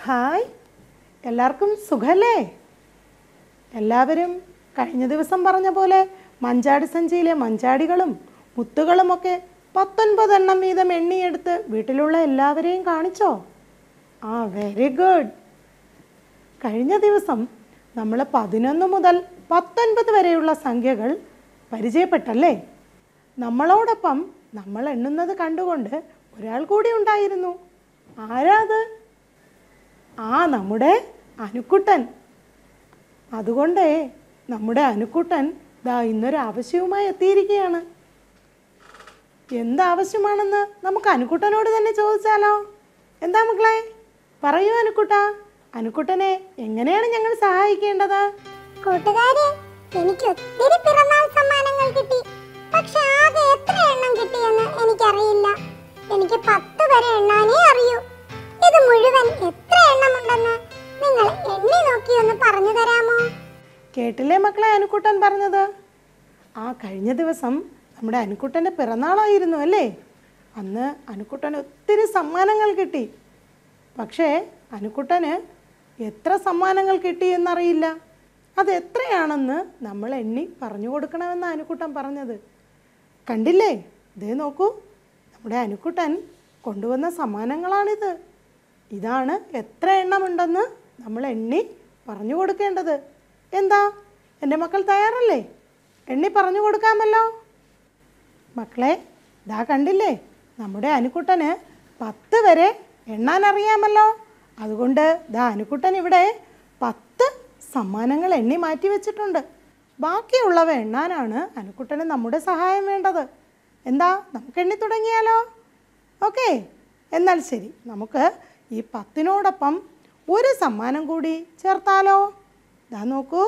hi എല്ലാവർക്കും സുഖല്ലേ എല്ലാവരും കഴിഞ്ഞ ദിവസം പറഞ്ഞ പോലെ മഞ്ചാടി സഞ്ചിയിലെ മഞ്ചാടികളും മുത്തുകളുമൊക്കെ പത്തൊൻപതെണ്ണം വീതം എണ്ണിയെടുത്ത് വീട്ടിലുള്ള എല്ലാവരെയും കാണിച്ചോ ആ വെരി ഗുഡ് കഴിഞ്ഞ ദിവസം നമ്മൾ പതിനൊന്ന് മുതൽ പത്തൊൻപത് വരെയുള്ള സംഖ്യകൾ പരിചയപ്പെട്ടല്ലേ നമ്മളോടൊപ്പം നമ്മൾ എണ്ണുന്നത് കണ്ടുകൊണ്ട് ഒരാൾ കൂടി ഉണ്ടായിരുന്നു ആരാ അത് ആ നമ്മുടെ അനുക്കുട്ടൻ അതുകൊണ്ടേ നമ്മുടെ അനുക്കുട്ടൻ ദാ ഇന്നൊരു ആവശ്യവുമായി എത്തിയിരിക്കുകയാണ് എന്താവശ്യമാണെന്ന് നമുക്ക് അനുക്കുട്ടനോട് തന്നെ ചോദിച്ചാലോ എന്താ മക്കളെ പറയൂ അനുക്കുട്ട അനുക്കുട്ടനെ എങ്ങനെയാണ് ഞങ്ങൾ സഹായിക്കേണ്ടത് കൂട്ടുകാരെ എനിക്ക് ഒത്തിരി പിറന്നാൾ സമ്മാനങ്ങൾ കിട്ടി പക്ഷെ ആകെ എത്ര എണ്ണം കിട്ടിയെന്ന് എനിക്കറിയില്ല എനിക്ക് പത്ത് വരെ എണ്ണാനേ അറിയൂ ഇത് മുഴുവൻ എത്ര എണ്ണമുണ്ടെന്ന് നിങ്ങൾ എണ്ണി നോക്കി ഒന്ന് പറഞ്ഞു തരാമോ കേട്ടില്ലേ മക്കളെ അനുക്കുട്ടൻ പറഞ്ഞത് ആ കഴിഞ്ഞ ദിവസം നമ്മുടെ അനുക്കുട്ടൻ്റെ പിറന്നാളായിരുന്നു അല്ലേ അന്ന് അനുക്കുട്ടന് ഒത്തിരി സമ്മാനങ്ങൾ കിട്ടി പക്ഷേ അനുക്കുട്ടന് എത്ര സമ്മാനങ്ങൾ കിട്ടി എന്നറിയില്ല അത് എത്രയാണെന്ന് നമ്മൾ എണ്ണി പറഞ്ഞു കൊടുക്കണമെന്ന് അനുക്കുട്ടൻ പറഞ്ഞത് കണ്ടില്ലേ ഇതേ നോക്കൂ നമ്മുടെ അനുക്കുട്ടൻ കൊണ്ടുവന്ന സമ്മാനങ്ങളാണിത് ഇതാണ് എത്ര എണ്ണമുണ്ടെന്ന് നമ്മൾ എണ്ണി പറഞ്ഞു കൊടുക്കേണ്ടത് എന്താ എൻ്റെ മക്കൾ തയ്യാറല്ലേ എണ്ണി പറഞ്ഞു കൊടുക്കാമല്ലോ മക്കളെ ദാ കണ്ടില്ലേ നമ്മുടെ അനുക്കുട്ടന് പത്ത് വരെ എണ്ണാൻ അറിയാമല്ലോ അതുകൊണ്ട് ദാ അനുക്കുട്ടൻ ഇവിടെ പത്ത് സമ്മാനങ്ങൾ എണ്ണി മാറ്റി വെച്ചിട്ടുണ്ട് ബാക്കിയുള്ളവ എണ്ണാനാണ് അനുക്കുട്ടന് നമ്മുടെ സഹായം വേണ്ടത് എന്താ നമുക്ക് എണ്ണി തുടങ്ങിയാലോ ഓക്കെ എന്നാൽ ശരി നമുക്ക് ഈ പത്തിനോടൊപ്പം ഒരു സമ്മാനം കൂടി ചേർത്താലോ ദാ നോക്കൂ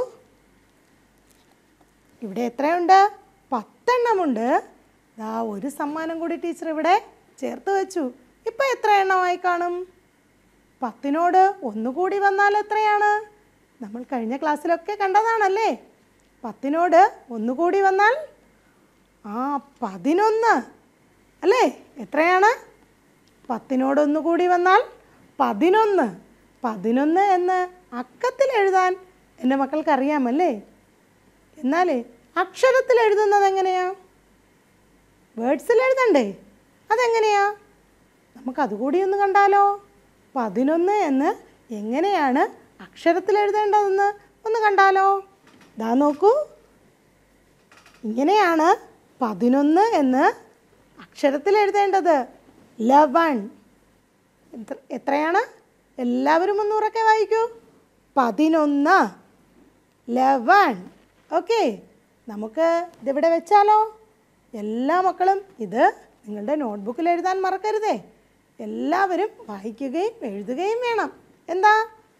ഇവിടെ എത്രയുണ്ട് പത്തെണ്ണമുണ്ട് ദാ ഒരു സമ്മാനം കൂടി ടീച്ചർ ഇവിടെ ചേർത്ത് വെച്ചു ഇപ്പം എത്ര എണ്ണമായി കാണും പത്തിനോട് ഒന്നുകൂടി വന്നാൽ എത്രയാണ് നമ്മൾ കഴിഞ്ഞ ക്ലാസ്സിലൊക്കെ കണ്ടതാണല്ലേ പത്തിനോട് ഒന്നുകൂടി വന്നാൽ ആ പതിനൊന്ന് അല്ലേ എത്രയാണ് പത്തിനോട് ഒന്നുകൂടി വന്നാൽ പതിനൊന്ന് പതിനൊന്ന് എന്ന് അക്കത്തിൽ എഴുതാൻ എൻ്റെ മക്കൾക്ക് അറിയാമല്ലേ എന്നാലേ അക്ഷരത്തിൽ എഴുതുന്നത് എങ്ങനെയാ വേർഡ്സിൽ എഴുതണ്ടേ അതെങ്ങനെയാ നമുക്ക് അതുകൂടി ഒന്ന് കണ്ടാലോ പതിനൊന്ന് എന്ന് എങ്ങനെയാണ് അക്ഷരത്തിൽ എഴുതേണ്ടതെന്ന് ഒന്ന് കണ്ടാലോ ദാ നോക്കൂ ഇങ്ങനെയാണ് പതിനൊന്ന് എന്ന് അക്ഷരത്തിൽ എഴുതേണ്ടത് ലവൺ എത്ര എത്രയാണ് എല്ലാവരും ഒന്ന് ഉറക്കെ വായിക്കൂ പതിനൊന്ന് ലെവൺ ഓക്കെ നമുക്ക് ഇതിവിടെ വെച്ചാലോ എല്ലാ മക്കളും ഇത് നിങ്ങളുടെ നോട്ട്ബുക്കിൽ എഴുതാൻ മറക്കരുതേ എല്ലാവരും വായിക്കുകയും എഴുതുകയും വേണം എന്താ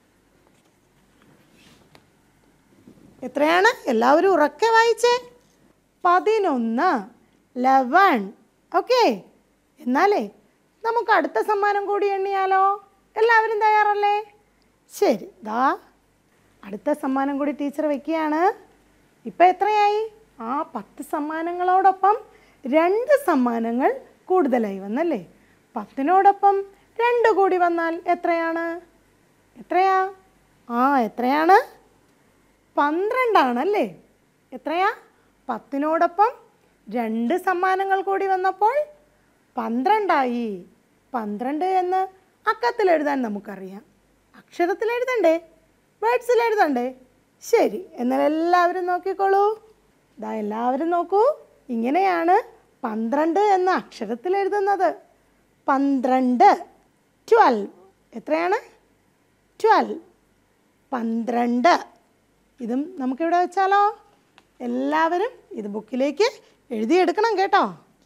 എത്രയാണ് എല്ലാവരും ഉറക്കെ വായിച്ചേ പതിനൊന്ന് ലെവൺ ഓക്കെ എന്നാലേ നമുക്ക് അടുത്ത സമ്മാനം കൂടി എണ്ണിയാലോ എല്ലാവരും തയ്യാറല്ലേ ശരി ദാ അടുത്ത സമ്മാനം കൂടി ടീച്ചർ വെക്കുകയാണ് ഇപ്പം എത്രയായി ആ പത്ത് സമ്മാനങ്ങളോടൊപ്പം രണ്ട് സമ്മാനങ്ങൾ കൂടുതലായി വന്നല്ലേ പത്തിനോടൊപ്പം രണ്ട് കൂടി വന്നാൽ എത്രയാണ് എത്രയാ ആ എത്രയാണ് പന്ത്രണ്ടാണല്ലേ എത്രയാ പത്തിനോടൊപ്പം രണ്ട് സമ്മാനങ്ങൾ കൂടി വന്നപ്പോൾ പന്ത്രണ്ടായി പന്ത്രണ്ട് എന്ന് അക്കത്തിൽ എഴുതാൻ നമുക്കറിയാം അക്ഷരത്തിൽ എഴുതണ്ടേ വേർഡ്സിൽ എഴുതണ്ടേ ശരി എന്നാൽ എല്ലാവരും നോക്കിക്കോളൂ ഇതാ എല്ലാവരും നോക്കൂ ഇങ്ങനെയാണ് പന്ത്രണ്ട് എന്ന അക്ഷരത്തിൽ എഴുതുന്നത് പന്ത്രണ്ട് ട്വൽവ് എത്രയാണ് ട്വൽവ് പന്ത്രണ്ട് ഇതും നമുക്കിവിടെ വെച്ചാലോ എല്ലാവരും ഇത് ബുക്കിലേക്ക് എഴുതിയെടുക്കണം കേട്ടോ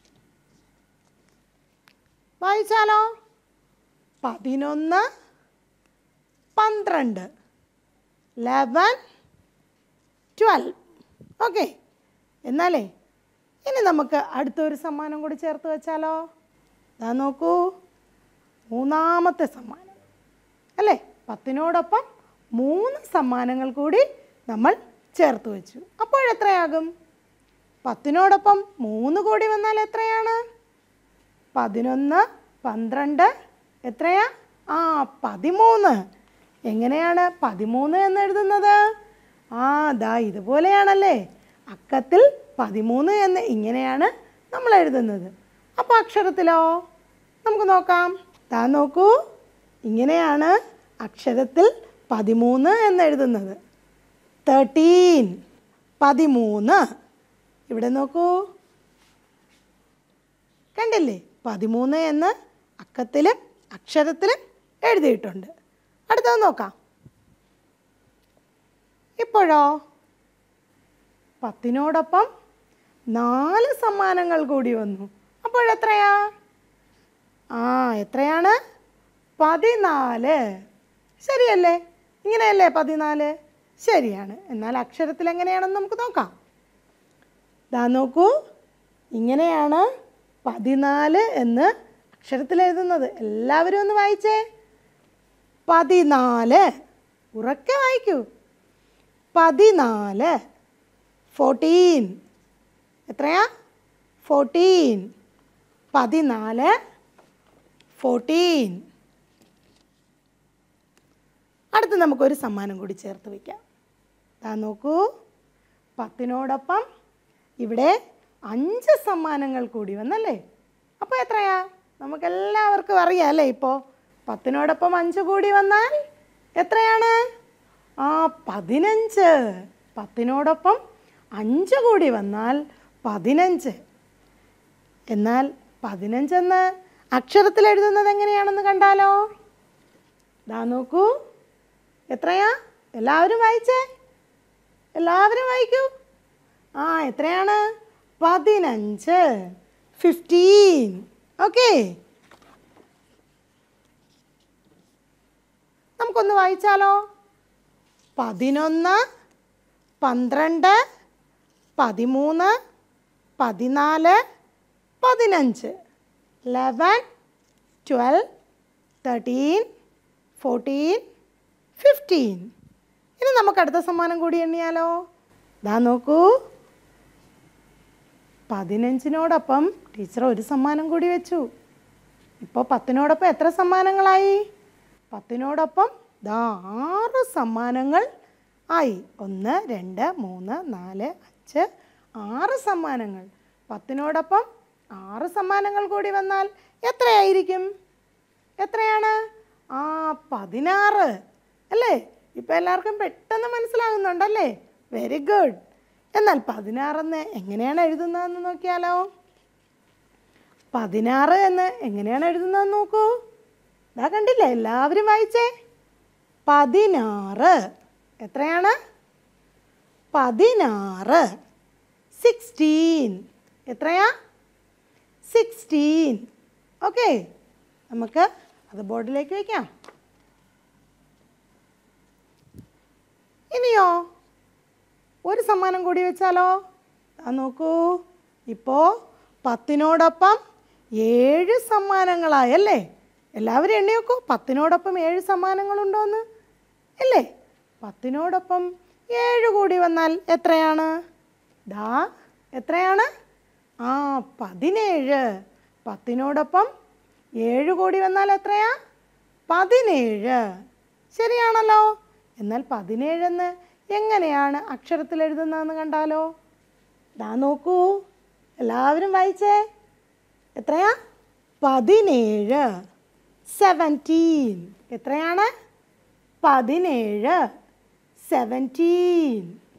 വായിച്ചാലോ പതിനൊന്ന് പന്ത്രണ്ട് ലെവൻ ട്വൽവ് ഓക്കെ എന്നാലേ ഇനി നമുക്ക് അടുത്തൊരു സമ്മാനം കൂടി ചേർത്ത് വെച്ചാലോ ഇതാ നോക്കൂ മൂന്നാമത്തെ സമ്മാനം അല്ലേ പത്തിനോടൊപ്പം മൂന്ന് സമ്മാനങ്ങൾ കൂടി നമ്മൾ ചേർത്ത് വെച്ചു അപ്പോഴെത്രയാകും പത്തിനോടൊപ്പം മൂന്ന് കൂടി വന്നാൽ എത്രയാണ് പതിനൊന്ന് പന്ത്രണ്ട് എത്രയാ ആ പതിമൂന്ന് എങ്ങനെയാണ് പതിമൂന്ന് എന്ന് എഴുതുന്നത് ആ ദാ ഇതുപോലെയാണല്ലേ അക്കത്തിൽ പതിമൂന്ന് എന്ന് ഇങ്ങനെയാണ് നമ്മൾ എഴുതുന്നത് അപ്പോൾ അക്ഷരത്തിലോ നമുക്ക് നോക്കാം ദാ നോക്കൂ ഇങ്ങനെയാണ് അക്ഷരത്തിൽ പതിമൂന്ന് എന്ന് എഴുതുന്നത് തേർട്ടീൻ പതിമൂന്ന് ഇവിടെ നോക്കൂ കണ്ടില്ലേ പതിമൂന്ന് എന്ന് അക്കത്തിലും അക്ഷരത്തിലും എഴുതിയിട്ടുണ്ട് അടുത്തത് നോക്കാം ഇപ്പോഴോ പത്തിനോടൊപ്പം നാല് സമ്മാനങ്ങൾ കൂടി വന്നു അപ്പോഴെത്രയാ ആ എത്രയാണ് പതിനാല് ശരിയല്ലേ ഇങ്ങനെയല്ലേ പതിനാല് ശരിയാണ് എന്നാൽ അക്ഷരത്തിൽ എങ്ങനെയാണെന്ന് നമുക്ക് നോക്കാം ദാ നോക്കൂ ഇങ്ങനെയാണ് പതിനാല് എന്ന് അക്ഷരത്തിൽ എഴുതുന്നത് എല്ലാവരും ഒന്ന് വായിച്ചേ പതിനാല് ഉറക്കെ വായിക്കൂ പതിനാല് ഫോർട്ടീൻ എത്രയാ ഫോർട്ടീൻ പതിനാല് ഫോർട്ടീൻ അടുത്ത് നമുക്കൊരു സമ്മാനം കൂടി ചേർത്ത് വയ്ക്കാം ദാ നോക്കൂ പത്തിനോടൊപ്പം ഇവിടെ അഞ്ച് സമ്മാനങ്ങൾ കൂടി വന്നല്ലേ അപ്പോൾ എത്രയാ നമുക്കെല്ലാവർക്കും അറിയാം അല്ലേ ഇപ്പോൾ പത്തിനോടൊപ്പം അഞ്ച് കൂടി വന്നാൽ എത്രയാണ് ആ പതിനഞ്ച് പത്തിനോടൊപ്പം അഞ്ച് കൂടി വന്നാൽ പതിനഞ്ച് എന്നാൽ പതിനഞ്ചെന്ന് അക്ഷരത്തിൽ എഴുതുന്നത് എങ്ങനെയാണെന്ന് കണ്ടാലോ ദാ നോക്കൂ എത്രയാ എല്ലാവരും വായിച്ചേ എല്ലാവരും വായിക്കൂ ആ എത്രയാണ് പതിനഞ്ച് ഫിഫ്റ്റീൻ ഓക്കെ നമുക്കൊന്ന് വായിച്ചാലോ പതിനൊന്ന് പന്ത്രണ്ട് പതിമൂന്ന് പതിനാല് പതിനഞ്ച് eleven twelve thirteen fourteen fifteen ഇനി നമുക്ക് അടുത്ത സമ്മാനം കൂടി എണ്ണിയാലോ ദാ നോക്കൂ പതിനഞ്ചിനോടൊപ്പം ടീച്ചർ ഒരു സമ്മാനം കൂടി വെച്ചു ഇപ്പോൾ പത്തിനോടൊപ്പം എത്ര സമ്മാനങ്ങളായി പത്തിനോടൊപ്പം ദാ ആറ് സമ്മാനങ്ങൾ ആയി ഒന്ന് രണ്ട് മൂന്ന് നാല് അഞ്ച് ആറ് സമ്മാനങ്ങൾ പത്തിനോടൊപ്പം ആറ് സമ്മാനങ്ങൾ കൂടി വന്നാൽ എത്രയായിരിക്കും എത്രയാണ് ആ പതിനാറ് അല്ലേ ഇപ്പം എല്ലാവർക്കും പെട്ടെന്ന് മനസ്സിലാകുന്നുണ്ടല്ലേ വെരി ഗുഡ് എന്നാൽ പതിനാറെന്ന് എങ്ങനെയാണ് എഴുതുന്നതെന്ന് നോക്കിയാലോ പതിനാറ് എന്ന് എങ്ങനെയാണ് എഴുതുന്നതെന്ന് നോക്കൂ ഇതാ കണ്ടില്ലേ എല്ലാവരും വായിച്ചേ പതിനാറ് എത്രയാണ് പതിനാറ് സിക്സ്റ്റീൻ എത്രയാ സിക്സ്റ്റീൻ ഓക്കെ നമുക്ക് അത് ബോർഡിലേക്ക് വയ്ക്കാം ഇനിയോ ഒരു സമ്മാനം കൂടി വെച്ചാലോ ആ നോക്കൂ ഇപ്പോൾ പത്തിനോടൊപ്പം ഏഴ് സമ്മാനങ്ങളായല്ലേ എല്ലാവരും എണ്ണി നോക്കൂ പത്തിനോടൊപ്പം ഏഴ് സമ്മാനങ്ങളുണ്ടോയെന്ന് അല്ലേ പത്തിനോടൊപ്പം ഏഴ് കൂടി വന്നാൽ എത്രയാണ് ദാ എത്രയാണ് ആ പതിനേഴ് പത്തിനോടൊപ്പം ഏഴ് കൂടി വന്നാൽ എത്രയാ പതിനേഴ് ശരിയാണല്ലോ എന്നാൽ പതിനേഴെന്ന് എങ്ങനെയാണ് അക്ഷരത്തിൽ എഴുതുന്നതെന്ന് കണ്ടാലോ ദാ നോക്കൂ എല്ലാവരും വായിച്ചേ എത്രയാ പതിനേഴ് സെവൻറ്റീൻ എത്രയാണ് പതിനേഴ് സെവൻറ്റീൻ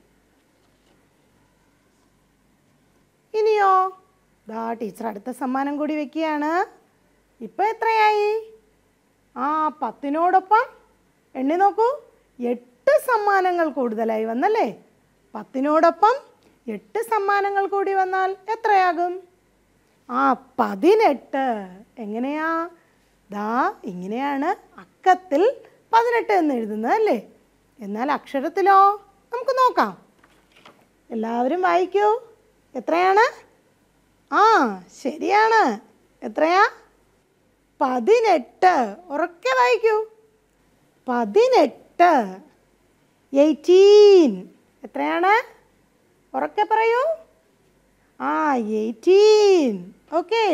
ഇനിയോ ദാ ടീച്ചർ അടുത്ത സമ്മാനം കൂടി വെക്കുകയാണ് ഇപ്പം എത്രയായി ആ പത്തിനോടൊപ്പം എണ്ണി നോക്കൂ എട്ട് സമ്മാനങ്ങൾ കൂടുതലായി വന്നല്ലേ പത്തിനോടൊപ്പം എട്ട് സമ്മാനങ്ങൾ കൂടി വന്നാൽ എത്രയാകും ആ പതിനെട്ട് എങ്ങനെയാ ദാ ഇങ്ങനെയാണ് അക്കത്തിൽ പതിനെട്ട് എന്ന് എഴുതുന്നത് അല്ലേ എന്നാൽ അക്ഷരത്തിലോ നമുക്ക് നോക്കാം എല്ലാവരും വായിക്കൂ എത്രയാണ് ആ ശരിയാണ് എത്രയാ പതിനെട്ട് ഉറക്കെ വായിക്കൂ പതിനെട്ട് എയ്റ്റീൻ എത്രയാണ് ഉറക്കെ പറയൂ ആ എയ്റ്റീൻ ഓക്കെ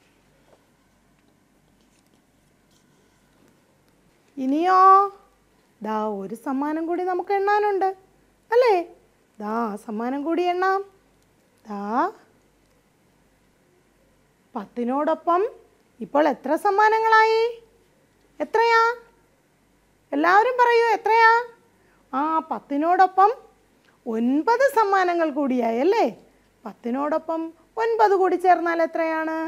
ഇനിയോ ദാ ഒരു സമ്മാനം കൂടി നമുക്ക് എണ്ണാനുണ്ട് അല്ലേ ദാ ആ സമ്മാനം കൂടി എണ്ണാം ദാ പത്തിനോടൊപ്പം ഇപ്പോൾ എത്ര സമ്മാനങ്ങളായി എത്രയാ എല്ലാവരും പറയൂ എത്രയാ ആ പത്തിനോടൊപ്പം ഒൻപത് സമ്മാനങ്ങൾ കൂടിയായി അല്ലേ പത്തിനോടൊപ്പം ഒൻപത് കൂടി ചേർന്നാൽ എത്രയാണ്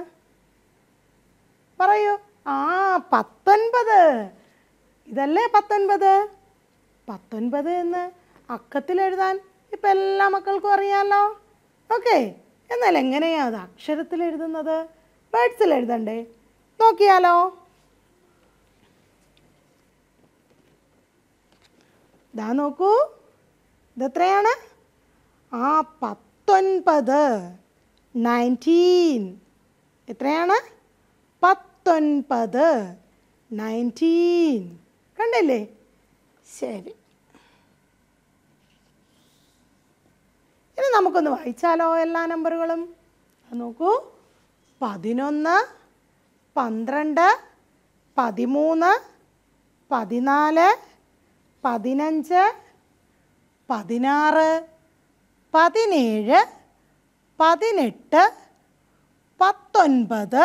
പറയൂ ആ പത്തൊൻപത് ഇതല്ലേ പത്തൊൻപത് പത്തൊൻപത് എന്ന് അക്കത്തിൽ എഴുതാൻ ഇപ്പം എല്ലാ മക്കൾക്കും അറിയാമല്ലോ ഓക്കെ എന്നാൽ എങ്ങനെയാ അത് അക്ഷരത്തിൽ എഴുതുന്നത് ബേഡ്സിൽ എഴുതണ്ടേ നോക്കിയാലോ ദാ നോക്കൂ ഇതെത്രയാണ് ആ പത്തൊൻപത് നയൻറ്റീൻ എത്രയാണ് പത്തൊൻപത് നയൻറ്റീൻ കണ്ടില്ലേ ശരി ഇനി നമുക്കൊന്ന് വായിച്ചാലോ എല്ലാ നമ്പറുകളും അത് നോക്കൂ പതിനൊന്ന് പന്ത്രണ്ട് പതിമൂന്ന് പതിനാല് പതിനഞ്ച് പതിനാറ് പതിനേഴ് പതിനെട്ട് പത്തൊൻപത്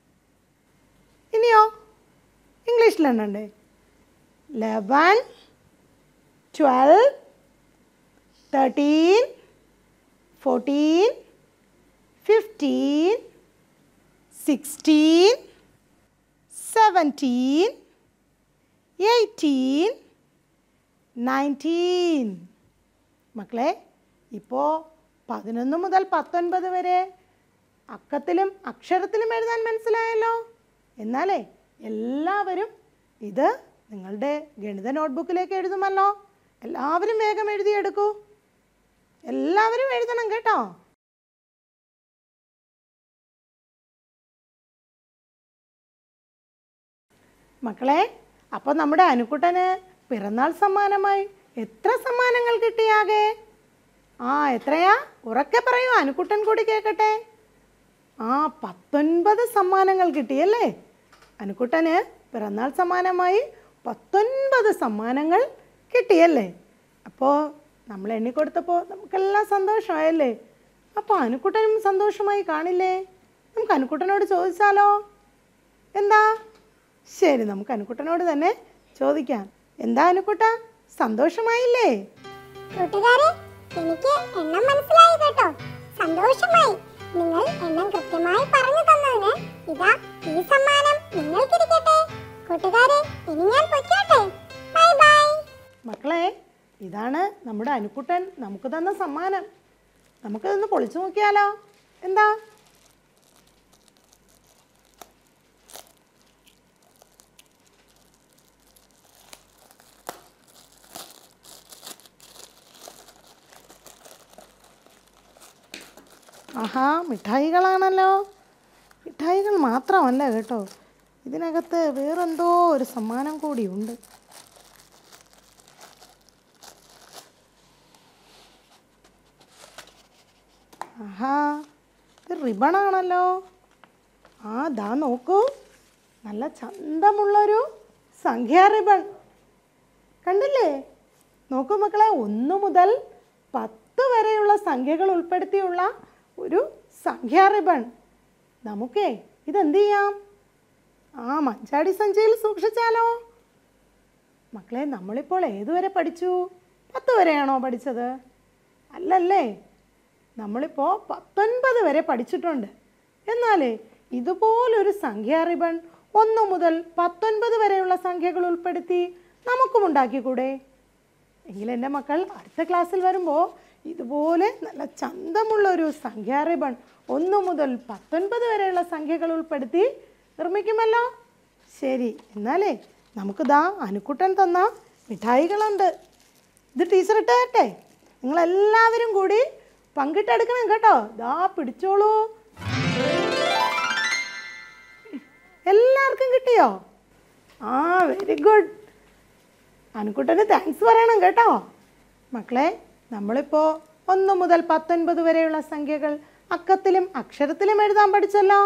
ഇനിയോ ഇംഗ്ലീഷിലെണ്ണണ്ടേ eleven twelve thirteen fourteen fifteen sixteen seventeen eighteen nineteen മക്കളെ ഇപ്പോൾ പതിനൊന്ന് മുതൽ പത്തൊൻപത് വരെ അക്കത്തിലും അക്ഷരത്തിലും എഴുതാൻ മനസ്സിലായല്ലോ എന്നാലേ എല്ലാവരും ഇത് നിങ്ങളുടെ ഗണിത നോട്ട്ബുക്കിലേക്ക് എഴുതുമല്ലോ എല്ലാവരും വേഗം എഴുതിയെടുക്കൂ എല്ലാവരും എഴുതണം കേട്ടോ മക്കളെ അപ്പോൾ നമ്മുടെ അനുക്കുട്ടന് പിറന്നാൾ സമ്മാനമായി എത്ര സമ്മാനങ്ങൾ കിട്ടിയാകെ ആ എത്രയാ ഉറക്കെ പറയൂ അനുക്കുട്ടൻ കൂടി കേൾക്കട്ടെ ആ പത്തൊൻപത് സമ്മാനങ്ങൾ കിട്ടിയല്ലേ അനുക്കുട്ടന് പിറന്നാൾ സമ്മാനമായി പത്തൊൻപത് സമ്മാനങ്ങൾ കിട്ടിയല്ലേ അപ്പോൾ നമ്മൾ എണ്ണിക്കൊടുത്തപ്പോൾ നമുക്കെല്ലാം സന്തോഷമായല്ലേ അപ്പോൾ അനുക്കുട്ടനും സന്തോഷമായി കാണില്ലേ നമുക്ക് അനുക്കുട്ടനോട് ചോദിച്ചാലോ എന്താ ശരി നമുക്ക് അനുക്കുട്ടനോട് തന്നെ ചോദിക്കാം എന്താ അനുക്കുട്ട സന്തോഷമായില്ലേ കൂട്ടുകാരെ എനിക്ക് എണ്ണം മനസ്സിലായി കേട്ടോ സന്തോഷമായി നിങ്ങൾ എണ്ണം കൃത്യമായി പറഞ്ഞു തന്നതിന് ഇതാ ഈ സമ്മാനം നിങ്ങൾക്കിരിക്കട്ടെ കൂട്ടുകാരെ ഇനി ഞാൻ പൊയ്ക്കോട്ടെ ബൈ ബൈ മക്കളെ ഇതാണ് നമ്മുടെ അനുക്കുട്ടൻ നമുക്ക് തന്ന സമ്മാനം നമുക്കിതൊന്ന് പൊളിച്ചു നോക്കിയാലോ എന്താ ആഹാ മിഠായികളാണല്ലോ മിഠായികൾ മാത്രമല്ല കേട്ടോ ഇതിനകത്ത് വേറെന്തോ ഒരു സമ്മാനം കൂടിയുണ്ട് ആഹാ ഇത് റിബണാണല്ലോ ആ ദാ നോക്കൂ നല്ല ചന്തമുള്ളൊരു സംഖ്യാ റിബൺ കണ്ടില്ലേ നോക്കൂ മക്കളെ ഒന്ന് മുതൽ പത്ത് വരെയുള്ള സംഖ്യകൾ ഉൾപ്പെടുത്തിയുള്ള ഒരു സംഖ്യാ റിബൺ നമുക്കേ ഇതെന്ത് ചെയ്യാം ആ മഞ്ചാടി സഞ്ചിയിൽ സൂക്ഷിച്ചാലോ മക്കളെ നമ്മളിപ്പോൾ ഏതുവരെ പഠിച്ചു പത്ത് വരെയാണോ പഠിച്ചത് അല്ലല്ലേ നമ്മളിപ്പോൾ പത്തൊൻപത് വരെ പഠിച്ചിട്ടുണ്ട് എന്നാലേ ഇതുപോലൊരു സംഖ്യാ റിബൺ ഒന്ന് മുതൽ പത്തൊൻപത് വരെയുള്ള സംഖ്യകൾ ഉൾപ്പെടുത്തി നമുക്കും ഉണ്ടാക്കിക്കൂടെ എങ്കിൽ എൻ്റെ മക്കൾ അടുത്ത ക്ലാസ്സിൽ വരുമ്പോൾ ഇതുപോലെ നല്ല ചന്തമുള്ള ഒരു സംഖ്യാ റിബൺ ഒന്ന് മുതൽ പത്തൊൻപത് വരെയുള്ള സംഖ്യകൾ ഉൾപ്പെടുത്തി നിർമ്മിക്കുമല്ലോ ശരി എന്നാലേ നമുക്ക് ദാ അനുക്കുട്ടൻ തന്ന മിഠായികളുണ്ട് ഇത് ടീച്ചർ ഇട്ട് തരട്ടെ നിങ്ങളെല്ലാവരും കൂടി പങ്കിട്ടെടുക്കണം കേട്ടോ ദാ പിടിച്ചോളൂ എല്ലാവർക്കും കിട്ടിയോ ആ വെരി ഗുഡ് അനുക്കുട്ടന് താങ്ക്സ് പറയണം കേട്ടോ മക്കളെ നമ്മളിപ്പോൾ ഒന്ന് മുതൽ പത്തൊൻപത് വരെയുള്ള സംഖ്യകൾ അക്കത്തിലും അക്ഷരത്തിലും എഴുതാൻ പഠിച്ചല്ലോ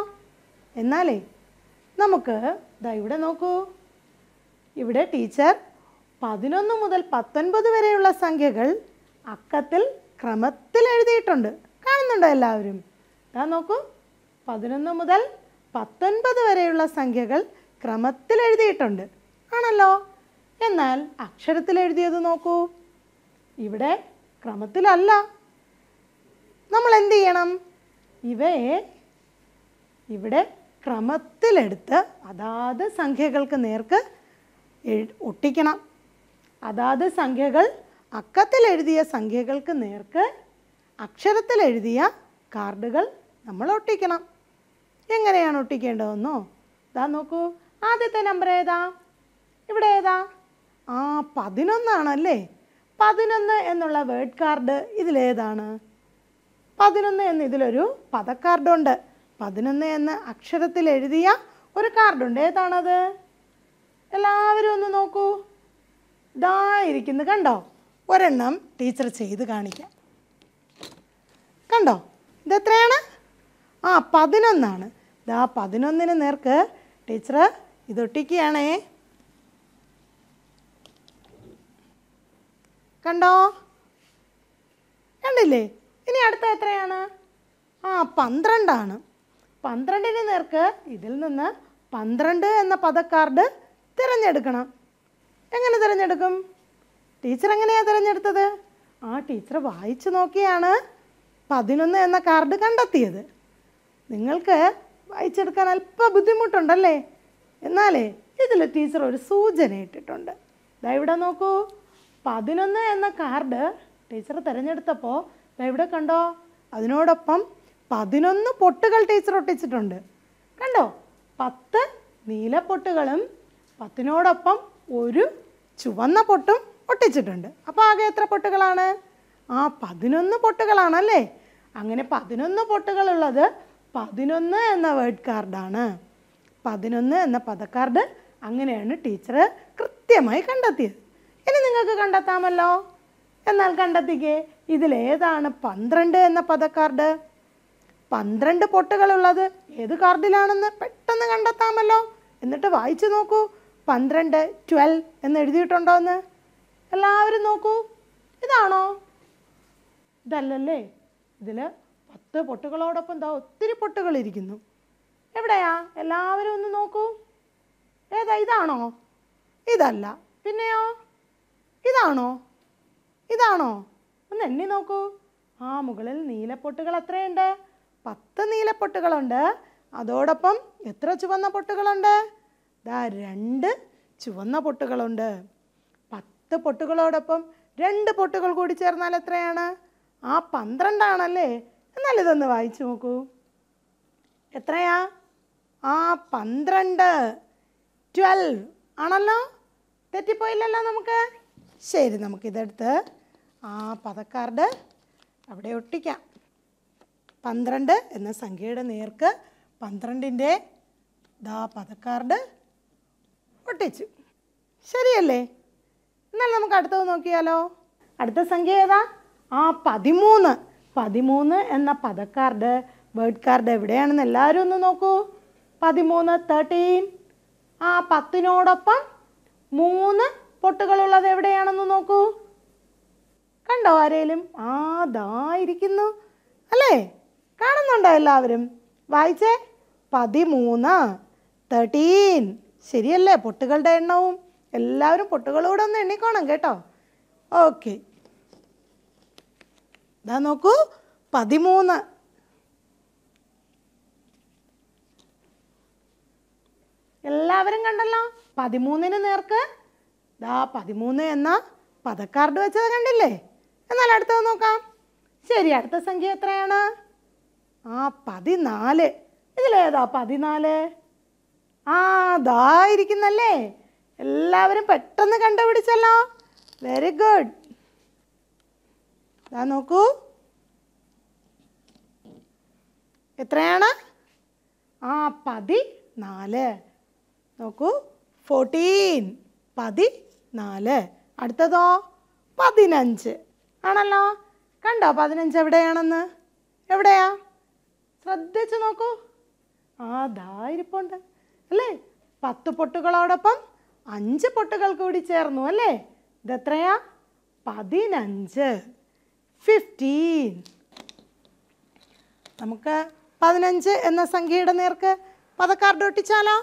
എന്നാലേ നമുക്ക് ദാ ഇവിടെ നോക്കൂ ഇവിടെ ടീച്ചർ പതിനൊന്ന് മുതൽ പത്തൊൻപത് വരെയുള്ള സംഖ്യകൾ അക്കത്തിൽ ക്രമത്തിൽ എഴുതിയിട്ടുണ്ട് കാണുന്നുണ്ടോ എല്ലാവരും ഇതാ നോക്കൂ പതിനൊന്ന് മുതൽ പത്തൊൻപത് വരെയുള്ള സംഖ്യകൾ ക്രമത്തിൽ എഴുതിയിട്ടുണ്ട് ആണല്ലോ എന്നാൽ അക്ഷരത്തിൽ എഴുതിയത് നോക്കൂ ഇവിടെ ക്രമത്തിലല്ല നമ്മൾ എന്ത് ചെയ്യണം ഇവയെ ഇവിടെ ക്രമത്തിലെടുത്ത് അതാത് സംഖ്യകൾക്ക് നേർക്ക് എഴു- ഒട്ടിക്കണം അതാത് സംഖ്യകൾ അക്കത്തിൽ എഴുതിയ സംഖ്യകൾക്ക് നേർക്ക് അക്ഷരത്തിൽ എഴുതിയ കാർഡുകൾ നമ്മൾ ഒട്ടിക്കണം എങ്ങനെയാണ് ഒട്ടിക്കേണ്ടതെന്നോ ഇതാ നോക്കൂ ആദ്യത്തെ നമ്പർ ഏതാ ഇവിടെ ഏതാ ആ പതിനൊന്നാണല്ലേ പതിനൊന്ന് എന്നുള്ള വേർഡ് കാർഡ് ഇതിലേതാണ് പതിനൊന്ന് എന്ന് ഇതിലൊരു പദക്കാർഡുണ്ട് പതിനൊന്ന് എന്ന് അക്ഷരത്തിൽ എഴുതിയ ഒരു കാർഡുണ്ട് ഏതാണത് എല്ലാവരും ഒന്ന് നോക്കൂ ഇതാ ഇരിക്കുന്നു കണ്ടോ ഒരെണ്ണം ടീച്ചർ ചെയ്ത് കാണിക്കാം കണ്ടോ ഇത് എത്രയാണ് ആ പതിനൊന്നാണ് ഇതാ പതിനൊന്നിന് നേർക്ക് ടീച്ചർ ഇതൊട്ടിക്കുകയാണേ കണ്ടോ കണ്ടില്ലേ ഇനി അടുത്ത എത്രയാണ് ആ പന്ത്രണ്ടാണ് പന്ത്രണ്ടിന് നേർക്ക് ഇതിൽ നിന്ന് പന്ത്രണ്ട് എന്ന പദക്കാർഡ് തിരഞ്ഞെടുക്കണം എങ്ങനെ തിരഞ്ഞെടുക്കും ടീച്ചർ എങ്ങനെയാണ് തിരഞ്ഞെടുത്തത് ആ ടീച്ചർ വായിച്ചു നോക്കിയാണ് പതിനൊന്ന് എന്ന കാർഡ് കണ്ടെത്തിയത് നിങ്ങൾക്ക് വായിച്ചെടുക്കാൻ അല്പം ബുദ്ധിമുട്ടുണ്ടല്ലേ എന്നാലേ ഇതിൽ ടീച്ചർ ഒരു സൂചന ഇട്ടിട്ടുണ്ട് ദാ ഇവിടെ നോക്കൂ പതിനൊന്ന് എന്ന കാർഡ് ടീച്ചർ തിരഞ്ഞെടുത്തപ്പോൾ ദാ ഇവിടെ കണ്ടോ അതിനോടൊപ്പം പതിനൊന്ന് പൊട്ടുകൾ ടീച്ചർ ഒട്ടിച്ചിട്ടുണ്ട് കണ്ടോ പത്ത് നീല പൊട്ടുകളും പത്തിനോടൊപ്പം ഒരു ചുവന്ന പൊട്ടും ഒട്ടിച്ചിട്ടുണ്ട് അപ്പോൾ ആകെ എത്ര പൊട്ടുകളാണ് ആ പതിനൊന്ന് പൊട്ടുകളാണല്ലേ അങ്ങനെ പതിനൊന്ന് പൊട്ടുകളുള്ളത് പതിനൊന്ന് എന്ന വേർഡ് കാർഡാണ് പതിനൊന്ന് എന്ന പദക്കാർഡ് അങ്ങനെയാണ് ടീച്ചർ കൃത്യമായി കണ്ടെത്തിയത് ഇനി നിങ്ങൾക്ക് കണ്ടെത്താമല്ലോ എന്നാൽ കണ്ടെത്തിക്കേ ഇതിലേതാണ് പന്ത്രണ്ട് എന്ന പദക്കാർഡ് പന്ത്രണ്ട് പൊട്ടുകളുള്ളത് ഏത് കാർഡിലാണെന്ന് പെട്ടെന്ന് കണ്ടെത്താമല്ലോ എന്നിട്ട് വായിച്ചു നോക്കൂ പന്ത്രണ്ട് ട്വൽവ് എന്ന് എഴുതിയിട്ടുണ്ടോ എന്ന് എല്ലാവരും നോക്കൂ ഇതാണോ ഇതല്ലല്ലേ ഇതിൽ പത്ത് പൊട്ടുകളോടൊപ്പം എന്താ ഒത്തിരി പൊട്ടുകൾ ഇരിക്കുന്നു എവിടെയാ എല്ലാവരും ഒന്ന് നോക്കൂ ഏതാ ഇതാണോ ഇതല്ല പിന്നെയോ ഇതാണോ ഇതാണോ ഒന്ന് എണ്ണി നോക്കൂ ആ മുകളിൽ നീലപ്പൊട്ടുകൾ എത്രയുണ്ട് പത്ത് നീലപ്പൊട്ടുകളുണ്ട് അതോടൊപ്പം എത്ര ചുവന്ന പൊട്ടുകളുണ്ട് ദാ രണ്ട് ചുവന്ന പൊട്ടുകളുണ്ട് പത്ത് പൊട്ടുകളോടൊപ്പം രണ്ട് പൊട്ടുകൾ കൂടി ചേർന്നാൽ എത്രയാണ് ആ പന്ത്രണ്ടാണല്ലേ എന്നാൽ ഇതൊന്ന് വായിച്ചു നോക്കൂ എത്രയാ ആ പന്ത്രണ്ട് ട്വൽവ് ആണല്ലോ തെറ്റിപ്പോയില്ലല്ലോ നമുക്ക് ശരി നമുക്കിതെടുത്ത് ആ പദക്കാർഡ് അവിടെ ഒട്ടിക്കാം പന്ത്രണ്ട് എന്ന സംഖ്യയുടെ നേർക്ക് പന്ത്രണ്ടിൻ്റെ ദാ പദക്കാർഡ് ഒട്ടിച്ചു ശരിയല്ലേ എന്നാൽ നമുക്ക് അടുത്തത് നോക്കിയാലോ അടുത്ത സംഖ്യ ഏതാ ആ പതിമൂന്ന് പതിമൂന്ന് എന്ന പദക്കാർഡ് വേർഡ് കാർഡ് എവിടെയാണെന്ന് എല്ലാവരും ഒന്ന് നോക്കൂ പതിമൂന്ന് തേർട്ടീൻ ആ പത്തിനോടൊപ്പം മൂന്ന് പൊട്ടുകളുള്ളത് എവിടെയാണെന്ന് നോക്കൂ കണ്ടോ ആരേലും ആ ദാ ഇരിക്കുന്നു അല്ലേ കാണുന്നുണ്ടോ എല്ലാവരും വായിച്ചേ പതിമൂന്ന് തേർട്ടീൻ ശരിയല്ലേ പൊട്ടുകളുടെ എണ്ണവും എല്ലാവരും പൊട്ടുകളൂടെ ഒന്ന് എണ്ണിക്കോണം കേട്ടോ ഓക്കെ ഇതാ നോക്കൂ പതിമൂന്ന് എല്ലാവരും കണ്ടല്ലോ പതിമൂന്നിന് നേർക്ക് ദാ പതിമൂന്ന് എന്ന പദക്കാർഡ് വെച്ചത് കണ്ടില്ലേ എന്നാൽ അടുത്തത് നോക്കാം ശരി അടുത്ത സംഖ്യ എത്രയാണ് ആ പതിനാല് ഇതിലേതാ പതിനാല് ആ ദാ ഇരിക്കുന്നല്ലേ എല്ലാവരും പെട്ടെന്ന് കണ്ടുപിടിച്ചല്ലോ വെരി ഗുഡ് ദാ നോക്കൂ എത്രയാണ് ആ പതിനാല് നോക്കൂ ഫോർട്ടീൻ പതിനാല് അടുത്തതോ പതിനഞ്ച് ആണല്ലോ കണ്ടോ പതിനഞ്ച് എവിടെയാണെന്ന് എവിടെയാ ശ്രദ്ധിച്ച് നോക്കൂ ആ ദാ ഇരിപ്പുണ്ട് അല്ലേ പത്ത് പൊട്ടുകളോടൊപ്പം അഞ്ച് പൊട്ടുകൾ കൂടി ചേർന്നു അല്ലേ ഇതെത്രയാ പതിനഞ്ച് ഫിഫ്റ്റീൻ നമുക്ക് പതിനഞ്ച് എന്ന സംഖ്യയുടെ നേർക്ക് പദക്കാർഡ് ഒട്ടിച്ചാലോ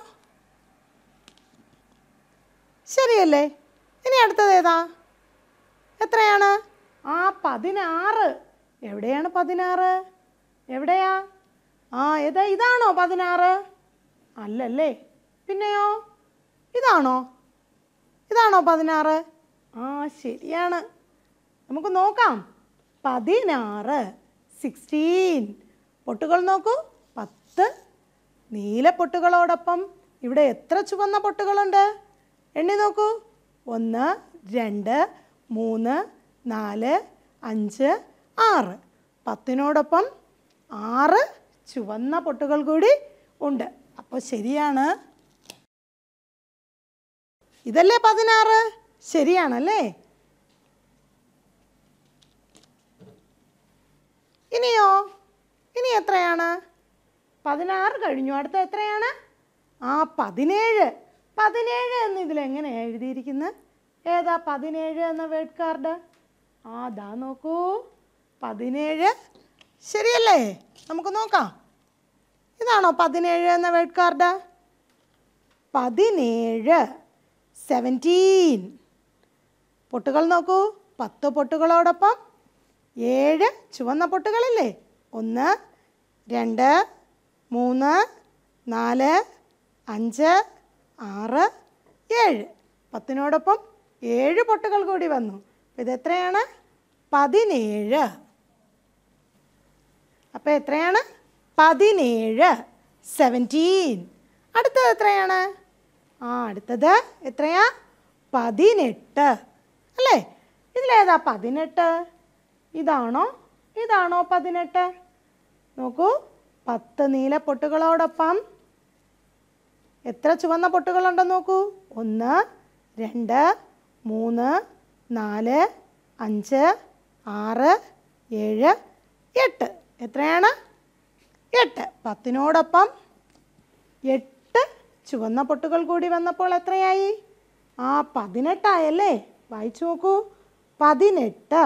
ശരിയല്ലേ ഇനി അടുത്തത് ഏതാ എത്രയാണ് ആ പതിനാറ് എവിടെയാണ് പതിനാറ് എവിടെയാ ആ ഏതാ ഇതാണോ പതിനാറ് അല്ലല്ലേ പിന്നെയോ ഇതാണോ ഇതാണോ പതിനാറ് ആ ശരിയാണ് നമുക്ക് നോക്കാം പതിനാറ് സിക്സ്റ്റീൻ പൊട്ടുകൾ നോക്കൂ പത്ത് നീല പൊട്ടുകളോടൊപ്പം ഇവിടെ എത്ര ചുവന്ന പൊട്ടുകളുണ്ട് എണ്ണി നോക്കൂ ഒന്ന് രണ്ട് മൂന്ന് നാല് അഞ്ച് ആറ് പത്തിനോടൊപ്പം ആറ് ചുവന്ന പൊട്ടുകൾ കൂടി ഉണ്ട് അപ്പോൾ ശരിയാണ് ഇതല്ലേ പതിനാറ് ശരിയാണല്ലേ ഇനിയോ ഇനി എത്രയാണ് പതിനാറ് കഴിഞ്ഞു അടുത്ത എത്രയാണ് ആ പതിനേഴ് പതിനേഴ് എന്ന് ഇതിൽ എങ്ങനെയാണ് എഴുതിയിരിക്കുന്നത് ഏതാ പതിനേഴ് എന്ന വേർഡ് കാർഡ് ആ ദാ നോക്കൂ പതിനേഴ് ശരിയല്ലേ നമുക്ക് നോക്കാം ഇതാണോ പതിനേഴ് എന്ന വേർഡ് കാർഡ് പതിനേഴ് സെവൻറ്റീൻ പൊട്ടുകൾ നോക്കൂ പത്ത് പൊട്ടുകളോടൊപ്പം ഏഴ് ചുവന്ന പൊട്ടുകളില്ലേ ഒന്ന് രണ്ട് മൂന്ന് നാല് അഞ്ച് ആറ് ഏഴ് പത്തിനോടൊപ്പം ഏഴ് പൊട്ടുകൾ കൂടി വന്നു അപ്പോൾ ഇതെത്രയാണ് പതിനേഴ് അപ്പോൾ എത്രയാണ് പതിനേഴ് സെവൻറ്റീൻ അടുത്തത് എത്രയാണ് ആ അടുത്തത് എത്രയാ പതിനെട്ട് അല്ലേ ഇതിലേതാ പതിനെട്ട് ഇതാണോ ഇതാണോ പതിനെട്ട് നോക്കൂ പത്ത് നീല പൊട്ടുകളോടൊപ്പം എത്ര ചുവന്ന പൊട്ടുകളുണ്ടെന്ന് നോക്കൂ ഒന്ന് രണ്ട് മൂന്ന് നാല് അഞ്ച് ആറ് ഏഴ് എട്ട് എത്രയാണ് എട്ട് പത്തിനോടൊപ്പം എട്ട് ചുവന്ന പൊട്ടുകൾ കൂടി വന്നപ്പോൾ എത്രയായി ആ പതിനെട്ടായല്ലേ വായിച്ചു നോക്കൂ പതിനെട്ട്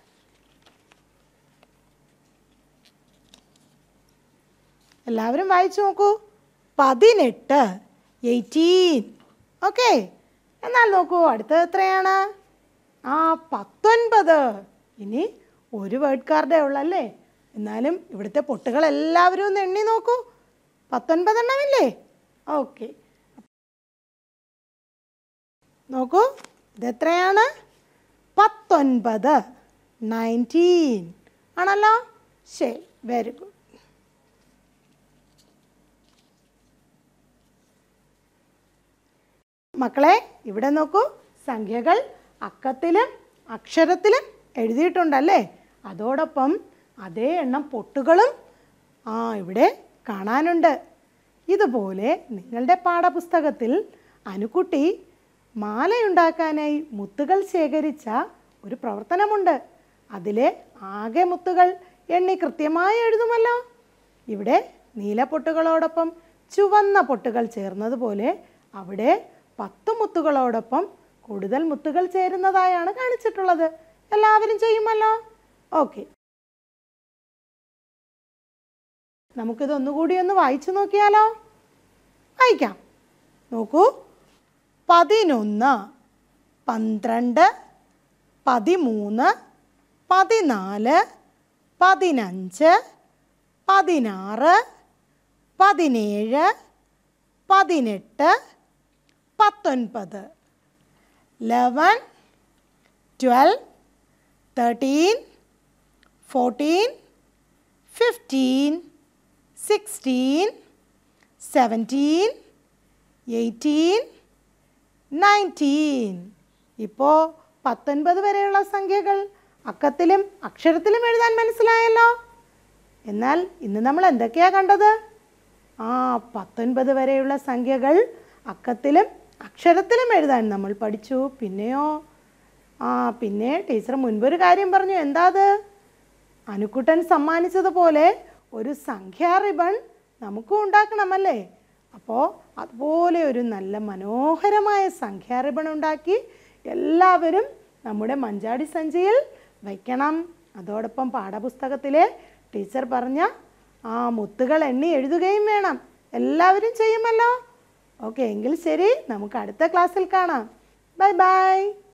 എല്ലാവരും വായിച്ചു നോക്കൂ പതിനെട്ട് എയ്റ്റീൻ ഓക്കെ എന്നാൽ നോക്കൂ അടുത്തത് എത്രയാണ് ആ പത്തൊൻപത് ഇനി ഒരു വേർഡ് കാർഡേ ഉള്ളല്ലേ എന്നാലും ഇവിടുത്തെ പൊട്ടുകൾ എല്ലാവരും ഒന്ന് എണ്ണി നോക്കൂ പത്തൊൻപത് എണ്ണമില്ലേ ഓക്കെ നോക്കൂ ഇതെത്രയാണ് പത്തൊൻപത് നയൻറ്റീൻ ആണല്ലോ ശരി വെരി ഗുഡ് മക്കളെ ഇവിടെ നോക്കൂ സംഖ്യകൾ അക്കത്തിലും അക്ഷരത്തിലും എഴുതിയിട്ടുണ്ടല്ലേ അതോടൊപ്പം അതേ എണ്ണം പൊട്ടുകളും ആ ഇവിടെ കാണാനുണ്ട് ഇതുപോലെ നിങ്ങളുടെ പാഠപുസ്തകത്തിൽ അനുക്കുട്ടി മാലയുണ്ടാക്കാനായി മുത്തുകൾ ശേഖരിച്ച ഒരു പ്രവർത്തനമുണ്ട് അതിലെ ആകെ മുത്തുകൾ എണ്ണി കൃത്യമായി എഴുതുമല്ലോ ഇവിടെ നീല പൊട്ടുകളോടൊപ്പം ചുവന്ന പൊട്ടുകൾ ചേർന്നതുപോലെ അവിടെ പത്ത് മുത്തുകളോടൊപ്പം കൂടുതൽ മുത്തുകൾ ചേരുന്നതായാണ് കാണിച്ചിട്ടുള്ളത് എല്ലാവരും ചെയ്യുമല്ലോ ഓക്കെ നമുക്കിതൊന്നുകൂടി ഒന്ന് വായിച്ചു നോക്കിയാലോ വായിക്കാം നോക്കൂ പതിനൊന്ന് പന്ത്രണ്ട് പതിമൂന്ന് പതിനാല് പതിനഞ്ച് പതിനാറ് പതിനേഴ് പതിനെട്ട് പത്തൊൻപത് eleven twelve thirteen fourteen fifteen sixteen seventeen eighteen nineteen ഇപ്പോൾ പത്തൊൻപത് വരെയുള്ള സംഖ്യകൾ അക്കത്തിലും അക്ഷരത്തിലും എഴുതാൻ മനസ്സിലായല്ലോ എന്നാൽ ഇന്ന് നമ്മൾ എന്തൊക്കെയാ കണ്ടത് ആ പത്തൊൻപത് വരെയുള്ള സംഖ്യകൾ അക്കത്തിലും അക്ഷരത്തിലും എഴുതാൻ നമ്മൾ പഠിച്ചു പിന്നെയോ ആ പിന്നെ ടീച്ചർ മുൻപൊരു കാര്യം പറഞ്ഞു എന്താ അത് അനുക്കുട്ടൻ സമ്മാനിച്ചതുപോലെ ഒരു സംഖ്യാ റിബൺ നമുക്കും ഉണ്ടാക്കണമല്ലേ അപ്പോൾ അതുപോലെ ഒരു നല്ല മനോഹരമായ സംഖ്യാറിബൺ ഉണ്ടാക്കി എല്ലാവരും നമ്മുടെ മഞ്ചാടി സഞ്ചിയിൽ വയ്ക്കണം അതോടൊപ്പം പാഠപുസ്തകത്തിലെ ടീച്ചർ പറഞ്ഞ ആ മുത്തുകൾ എണ്ണി എഴുതുകയും വേണം എല്ലാവരും ചെയ്യുമല്ലോ ഓക്കെ എങ്കിൽ ശരി നമുക്ക് അടുത്ത ക്ലാസ്സിൽ കാണാം ബൈ ബൈ